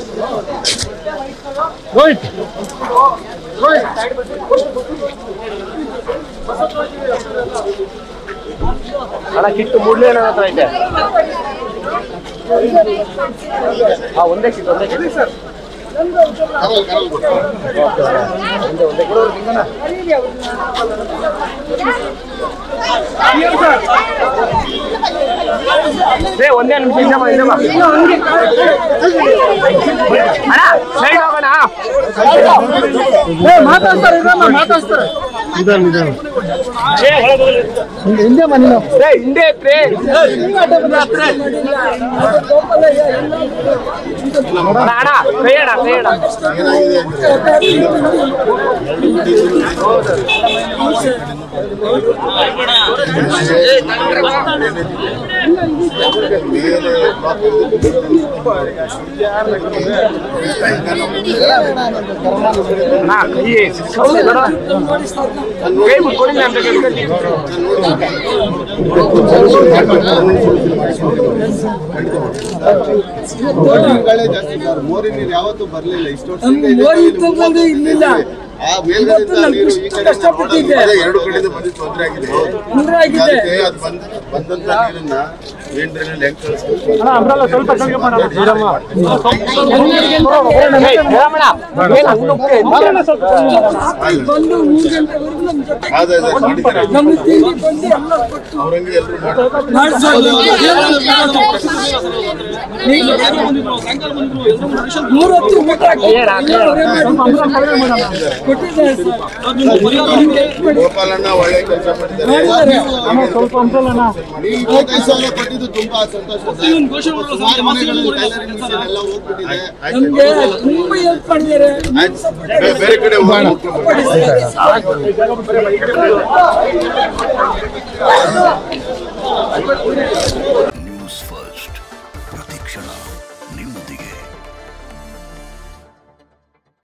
ರೋಹಿತ್ ಅಣ್ಣ ಕಿಟ್ಟು ಮೂಡ್ಲಿ ನನ್ನ ಹತ್ರ ಐತೆ ಹಾ ಒಂದೇ ಕಿಟ್ ಒಂದೇ ಕಿಟ್ ಏ ಒಂದೇ ನಿಮಿಷ ಹಿಂದೆ ಬಾ, ಹಿಂದೆ ಬಾ. ಅಣ್ಣ ಸೈಡ್ ಹೋಗೋಣ ಮಾತಾಡ್ತಾರೆ ಇದನ್ನ ಮಾತಾಡ್ತಾರೆ ನಿಧಾನ ನಿಧಾನ ಹಿಂದೆ ಹಿಂದೆ ಬನ್ನಿ ನಾವು ಏ ಹಿಂದೆ ಎತ್ರಿ ಅಣ್ಣ ಅಣ್ಣ ಕೈ ಅಣ್ಣ ಕೈ ಅಣ್ಣ ಅಣ್ಣ ಕೈ ಸೌದೆ ನೋಡು. ಕೈ ಮುಟ್ಕೊಂಡಿಲ್ಲ ಅಂತ ಕೇಳ್ಕೊಂಡು ಮೋರಿಗಳೇ ಜಾಸ್ತಿ ಸರ್ ಮೋರಿ ನೀರು ಯಾವತ್ತೂ ಬರ್ಲಿಲ್ಲ ಇಷ್ಟು ವರ್ಷದಿಂದ ಇದೆ ಮೋರಿ ಇಲ್ಲಿ ಇತ್ತಂದ್ರೆ ಇರ್ಲಿಲ್ಲ. ಆ ಮೇಲ್ಗಡೆಯಿಂದ ಇವತ್ತು ನಾನು ನೀರು ಈ ಇಷ್ಟು ಕಡೆ ಕಷ್ಟಪಟ್ಟಿದ್ದೆ. ಅದೇ ಎರಡು ಕಡೆಯಿಂದ ಬಂದು ತೊಂದರೆ ಆಗಿದೆ ತೊಂದ್ರೆ ಆಗಿದೆ. ಅದಕ್ಕೆ ಅದು ಬಂದ ಬಂದಂತ ನೀರನ್ನ ಮೇನ್ ಡ್ರೈನಲ್ಲಿ ಹೆಂಗ್ ಕಳಿಸ್ಬೇಕು ಅಣ್ಣ ಅಂಬ್ರಲ್ಲ ಸ್ವಲ್ಪ ಕೆಳಗೆ ಮಾಡೋಣ ಜೀರಮ್ಮ. ಬಂದು ಮೂರು ಗಂಟೆವರೆಗೂ ನಮ್ಮ ಜೊತೆ ಅದೇ ಅದೇ ಮಾಡಿದ್ದಾರೆ ನಮ್ಗೆ ತಿಂಡಿ ಬಂದು ಎಲ್ಲ ಕೊಟ್ಟು ಅವ್ರಂಗೆ ಎಲ್ರು ಮಾಡ್ತಾರೆ. ಮಾಡಿಸೋದು ಮೂರು ಹೊತ್ತು ಊಟ ಹಾಕಿ ಎಲ್ಲವರೇ ಮಾಡಿ ಕೊಟ್ಟಿದ್ದಾರೆ ಸರ್ ಗೋಪಾಲಣ್ಣ ಒಳ್ಳೆ ಕೆಲಸ ಮಾಡಿದ್ದಾರೆ ಮಾಡಿದ್ದಾರೆ. ಸ್ವಲ್ಪ ಅಂಬ್ರಲ್ಲ ನೀವು ಇಪ್ಪತ್ತೈದು ಸಾವಿರ ಕೊಟ್ಟಿದ್ದು ತುಂಬಾ ಸಂತೋಷ ಸರ್. ಸುಮಾರು ಮನೆಗಳಲ್ಲಿ ಟೈಲರಿಂಗ್ ಮಿಷನ್ ಎಲ್ಲ ಹೋಗ್ಬಿಟ್ಟಿದೆ ನಮ್ಗೆ ತುಂಬಾ ಹೆಲ್ಪ್ ಮಾಡಿದ್ದಾರೆ ಆಯ್ತು. ಬೇ- ಬೇರೆ ಕಡೆ ಹೋಗೋಣ ನ್ಯೂಸ್ ಫಸ್ಟ್ ಪ್ರತಿಕ್ಷಣ ನಿಮ್ಮೊಂದಿಗೆ